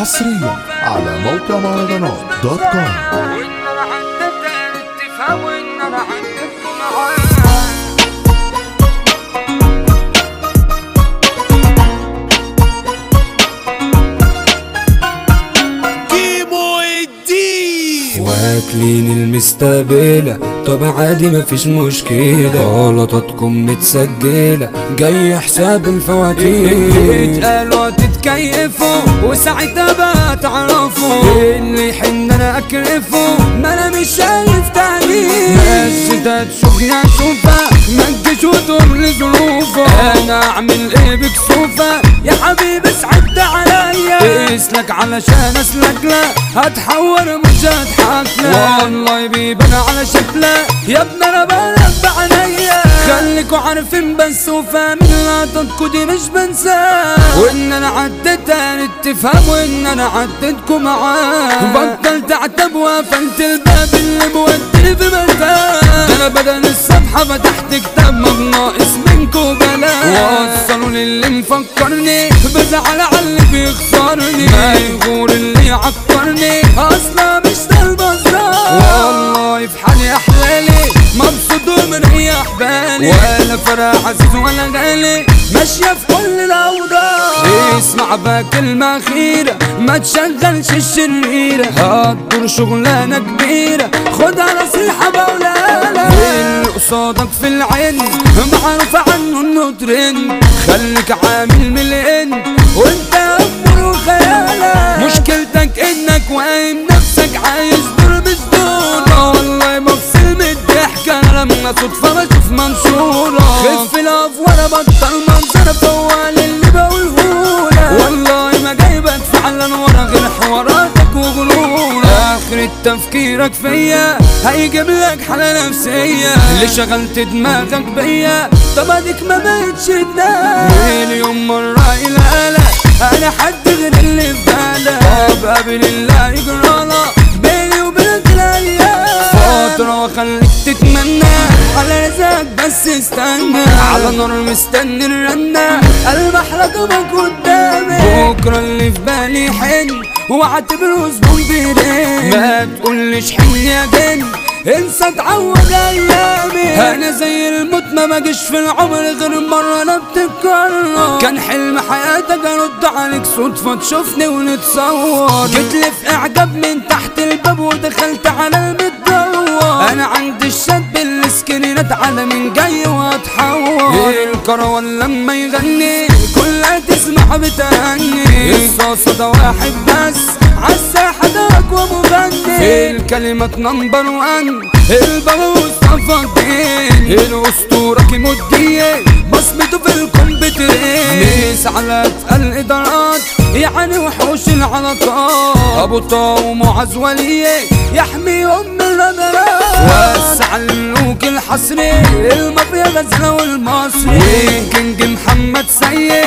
حصريا على موقع مهرجانات دوت كوم وان انا عدت الاتفاق وان انا عدتكم معايا كيمو الدين واكلين المستقبلة طب عادي مفيش مشكلة غلطاتكم متسجلة جاي حساب الفواتير اتقالوا تتكيفوا وساعتها بقى تعرفوا اللي يحن انا اكرفه ما انا مش شايف تعليم بس ده تشوفني اشوفها ما تجيش وتقول لي ظروفه انا اعمل ايه بكسوفه يا حبيبي اسعد عليا اسلك علشان اسلك لا هتحور مش هضحك لا والله بيبان على شكله يا ابني انا بقلب بعينيا خليكوا عارفين بس وفاهمين لقطتكوا دي مش بنساها وان انا عديت انا تفهم وان انا عديتكم معاه بطلت اعتب وقفلت الباب اللي موديني في مكان ده انا بدل الصفحه فتحت كتاب ما بناقص منكوا بلاء وصلوا للي مفكرني بزعل على اللي بيخسرني ما يغور اللي يعكرني اصلا مش ده البزار والله في حالي احلالي مبسوط ومريح بالي ولا فرح عزيز ولا غالي ماشية في كل الأوضاع اسمع بقى كلمة أخيرة ما تشغلش الشريرة هتدور شغلانة كبيرة خدها نصيحة بقولها اللي قصادك في العين معروف عنه انه ترند خليك عامل مليون وانت أكبر وخيالك مشكلتك انك واهم نفسك عايز دور مش دور والله بفصل من الضحكة لما صدفة بشوف منشورة خف الأفوار بطل منظر فوال اللي بقولهولك والله ما جايبك فعلا ورا غير حواراتك وغرورك آخر تفكيرك فيا هيجيب لك حالة نفسية اللي شغلت دماغك بيا طب اديك ما بقتش تنام مليون مرة يلقلق انا حد غير اللي في بالك طب قابل الله يجرالك بيني وبينك الايام فترة واخليك تتمنى على رزقك بس استنى على نار مستني الرنة المح رقمك قدامي بكرة اللي في بالي حن واعتبره زبون بيرن ما تقولش حن يا جن انسى تعوض ايامي انا زي الموت ما باجيش في العمر غير مرة انا بتتكرر كان حلم حياتك ارد عليك صدفة تشوفني ونتصور جيت لي في اعجاب من تحت الباب ودخلت على المدور انا عندي الشاب السكرينات على من جاي واتحور الكروان لما يغني كلها تسمع بتغني الصاصة ده واحد بس عالساحة ده اقوى مغني الكلمات نمبر وان البابا مصطفى الدين الاسطورة كيمو الدين بصمته في الكمبيوترين ميس على اتقل ادارات يعني وحوش العلاقات ابو طه ومعز وليه يحميهم من النظرات وسع الملوك الحصري المافيا غزلة والمصري كينج محمد سيد